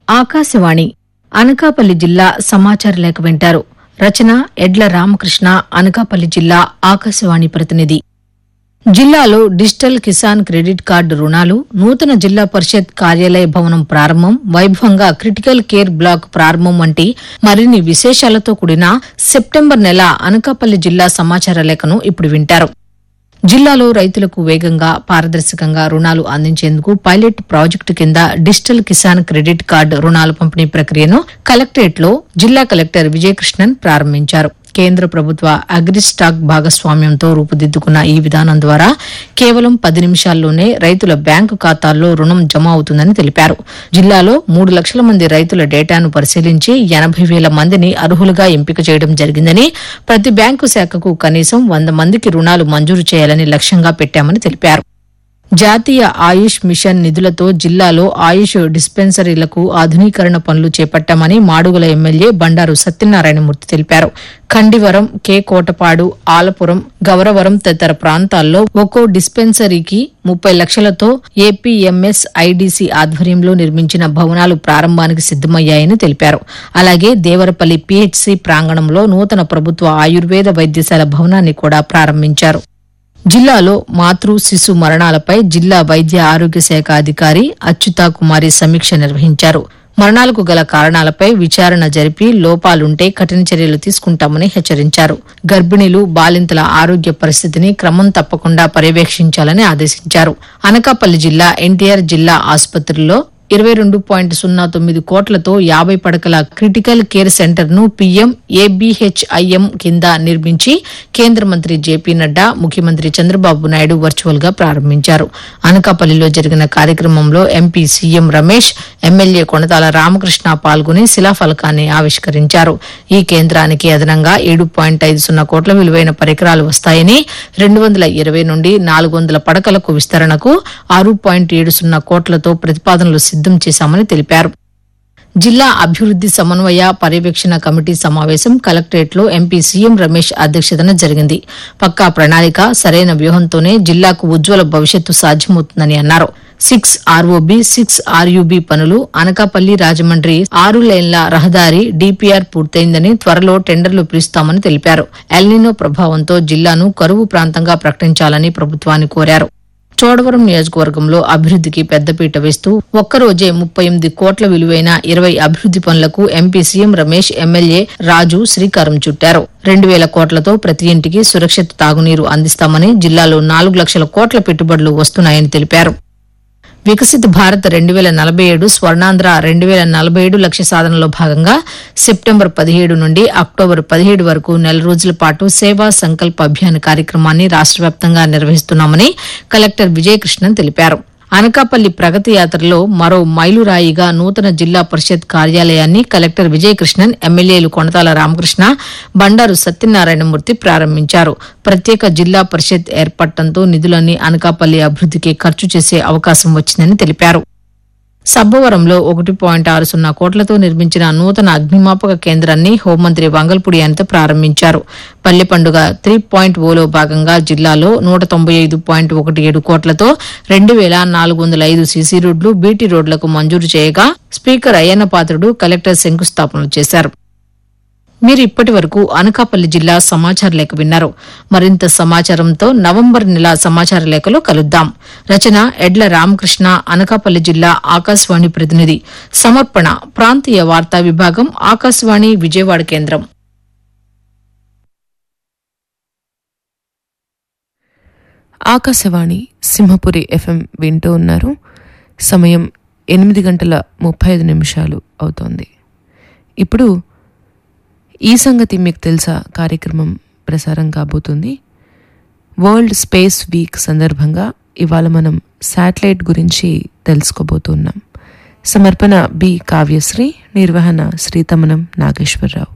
ఆకాశవాణి అనకాపల్లి జిల్లా సమాచార లేఖ వింటారు రచన ఎడ్ల రామకృష్ణ అనకాపల్లి జిల్లా ఆకాశవాణి ప్రతినిధి జిల్లాలో డిజిటల్ కిసాన్ క్రెడిట్ కార్డు రుణాలు నూతన జిల్లా పరిషత్ కార్యాలయ భవనం ప్రారంభం వైభవంగా క్రిటికల్ కేర్ బ్లాక్ ప్రారంభం వంటి మరిన్ని విశేషాలతో కూడిన సెప్టెంబర్ నెల అనకాపల్లి జిల్లా సమాచార లేఖను ఇప్పుడు వింటారు జిల్లాలో రైతులకు వేగంగా పారదర్శకంగా రుణాలు అందించేందుకు పైలట్ ప్రాజెక్టు కింద డిజిటల్ కిసాన్ క్రెడిట్ కార్డు రుణాల పంపిణీ ప్రక్రియను కలెక్టరేట్లో జిల్లా కలెక్టర్ విజయకృష్ణన్ ప్రారంభించారు కేంద్ర ప్రభుత్వ అగ్రిస్టాక్ భాగస్వామ్యంతో రూపుదిద్దుకున్న ఈ విధానం ద్వారా కేవలం పది నిమిషాల్లోనే రైతుల బ్యాంకు ఖాతాల్లో రుణం జమ అవుతుందని తెలిపారు జిల్లాలో మూడు లక్షల మంది రైతుల డేటాను పరిశీలించి ఎనభై వేల మందిని అర్హులుగా ఎంపిక చేయడం జరిగిందని ప్రతి బ్యాంకు శాఖకు కనీసం వంద మందికి రుణాలు మంజూరు చేయాలని లక్ష్యంగా పెట్టామని తెలిపారు జాతీయ ఆయుష్ మిషన్ నిధులతో జిల్లాలో ఆయుష్ డిస్పెన్సరీలకు ఆధునీకరణ పనులు చేపట్టామని మాడుగుల ఎమ్మెల్యే బండారు సత్యనారాయణమూర్తి తెలిపారు ఖండివరం కె కోటపాడు ఆలపురం గౌరవరం తదితర ప్రాంతాల్లో ఒక్కో డిస్పెన్సరీకి ముప్పై లక్షలతో ఏపీఎంఎస్ ఐడీసీ ఆధ్వర్యంలో నిర్మించిన భవనాలు ప్రారంభానికి సిద్దమయ్యాయని తెలిపారు అలాగే దేవరపల్లి పీహెచ్సీ ప్రాంగణంలో నూతన ప్రభుత్వ ఆయుర్వేద వైద్యశాల భవనాన్ని కూడా ప్రారంభించారు జిల్లాలో మాతృ శిశు మరణాలపై జిల్లా వైద్య ఆరోగ్య శాఖ అధికారి అచ్యుతా కుమారి సమీక్ష నిర్వహించారు మరణాలకు గల కారణాలపై విచారణ జరిపి లోపాలుంటే కఠిన చర్యలు తీసుకుంటామని హెచ్చరించారు గర్భిణీలు బాలింతల ఆరోగ్య పరిస్థితిని క్రమం తప్పకుండా పర్యవేక్షించాలని ఆదేశించారు అనకాపల్లి జిల్లా ఎన్టీఆర్ జిల్లా ఆసుపత్రిలో ఇరవై రెండు పాయింట్ సున్నా తొమ్మిది కోట్లతో యాభై పడకల క్రిటికల్ కేర్ సెంటర్ ను పీఎం ఏబీహెచ్ఐఎం కింద నిర్మించి కేంద్ర మంత్రి జేపీ నడ్డా ముఖ్యమంత్రి చంద్రబాబు నాయుడు వర్చువల్ గా ప్రారంభించారు అనకాపల్లిలో జరిగిన కార్యక్రమంలో MP CM Ramesh MLA Konathala Ramakrishna పాల్గొని శిలాఫలకాన్ని ఆవిష్కరించారు ఈ కేంద్రానికి అదనంగా ఏడు పాయింట్ ఐదు సున్నా కోట్ల విలువైన పరికరాలు వస్తాయని రెండు వందల ఇరవై నుండి నాలుగు వందల పడకలకు విస్తరణకు ఆరు పాయింట్ ఏడు సున్నా కోట్లతో ప్రతిపాదనలు సిద్దం చేశామని తెలిపారు జిల్లా అభివృద్ది సమన్వయ పర్యవేక్షణ కమిటీ సమావేశం కలెక్టరేట్లో ఎంపీ సీఎం రమేష్ అధ్యక్షతన జరిగింది పక్కా ప్రణాళిక సరైన వ్యూహంతోనే జిల్లాకు ఉజ్వల భవిష్యత్తు సాధ్యమవుతుందని అన్నారు సిక్స్ ఆర్ఓబి సిక్స్ ఆర్యుబి పనులు అనకాపల్లి రాజమండ్రి ఆరు లైన్ల రహదారి డీపీఆర్ పూర్తయిందని త్వరలో టెండర్లు పిలుస్తామని తెలిపారు ఎల్నినో ప్రభావంతో జిల్లాను కరువు ప్రాంతంగా ప్రకటించాలని ప్రభుత్వాన్ని కోరారు చోడవరం నియోజకవర్గంలో అభివృద్దికి పెద్దపీట వేస్తూ ఒక్కరోజే ముప్పై ఎనిమిది కోట్ల విలువైన ఇరవై అభివృద్ది పనులకు MP CM Ramesh MLA Raju శ్రీకారం చుట్టారు రెండు వేల కోట్లతో ప్రతి ఇంటికి సురక్షిత తాగునీరు అందిస్తామని జిల్లాలో నాలుగు లక్షల కోట్ల పెట్టుబడులు వస్తున్నాయని తెలిపారు వికసిత భారత్ రెండు వేల నలభై ఏడు స్వర్ణాంధ్ర రెండు వేల నలభై ఏడు లక్ష్య సాధనలో భాగంగా సెప్టెంబర్ పదిహేడు నుండి అక్టోబర్ పదిహేడు వరకు నెల రోజుల పాటు సేవా సంకల్ప అభియాన్ కార్యక్రమాన్ని రాష్ట్ర వ్యాప్తంగా నిర్వహిస్తున్నామని కలెక్టర్ విజయకృష్ణన్ తెలిపారు అనకాపల్లి ప్రగతి యాత్రలో మరో మైలురాయిగా నూతన జిల్లా పరిషత్ కార్యాలయాన్ని కలెక్టర్ విజయకృష్ణన్ ఎమ్మెల్యేలు కొనతాల రామకృష్ణ బండారు సత్యనారాయణమూర్తి ప్రారంభించారు ప్రత్యేక జిల్లా పరిషత్ ఏర్పడటంతో నిధులన్నీ అనకాపల్లి అభివృద్దికి ఖర్చు చేసే అవకాశం వచ్చిందని తెలిపారు సబ్బవరంలో ఒకటి పాయింట్ ఆరు సున్నా కోట్లతో నిర్మించిన నూతన అగ్నిమాపక కేంద్రాన్ని హోంమంత్రి వంగల్పూడి అనిత ప్రారంభించారు పల్లె పండుగ త్రీ పాయింట్ ఓలో భాగంగా జిల్లాలో నూట తొంభై ఐదు పాయింట్ ఒకటి ఏడు కోట్లతో రెండు వేల నాలుగు వందల ఐదు సీసీ రోడ్లు బీటీ రోడ్లకు మంజూరు చేయగా స్పీకర్ అయ్యన్న పాత్రుడు కలెక్టర్ శంకుస్థాపనలు చేశారు మీరు ఇప్పటి వరకు అనకాపల్లి జిల్లా సమాచార లేఖ విన్నారు మరింత సమాచారంతో నవంబర్ నెల సమాచార లేఖలో కలుద్దాం రచన ఎడ్ల రామకృష్ణ అనకాపల్లి జిల్లా ఆకాశవాణి ప్రతినిధి సమర్పణ ప్రాంతీయ వార్తా విభాగం ఆకాశవాణి విజయవాడ కేంద్రం ఆకాశవాణి సింహపురి ఎఫ్ఎం వింటూ ఉన్నారు సమయం ఎనిమిది గంటల ముప్పై ఐదు నిమిషాలు అవుతోంది ఇప్పుడు ఈ సంగతి మీకు తెలుసా కార్యక్రమం ప్రసారం కాబోతుంది వరల్డ్ స్పేస్ వీక్ సందర్భంగా ఇవాళ మనం శాటిలైట్ గురించి తెలుసుకోబోతున్నాం సమర్పణ బి కావ్యశ్రీ నిర్వహణ శ్రీతమనం నాగేశ్వరరావు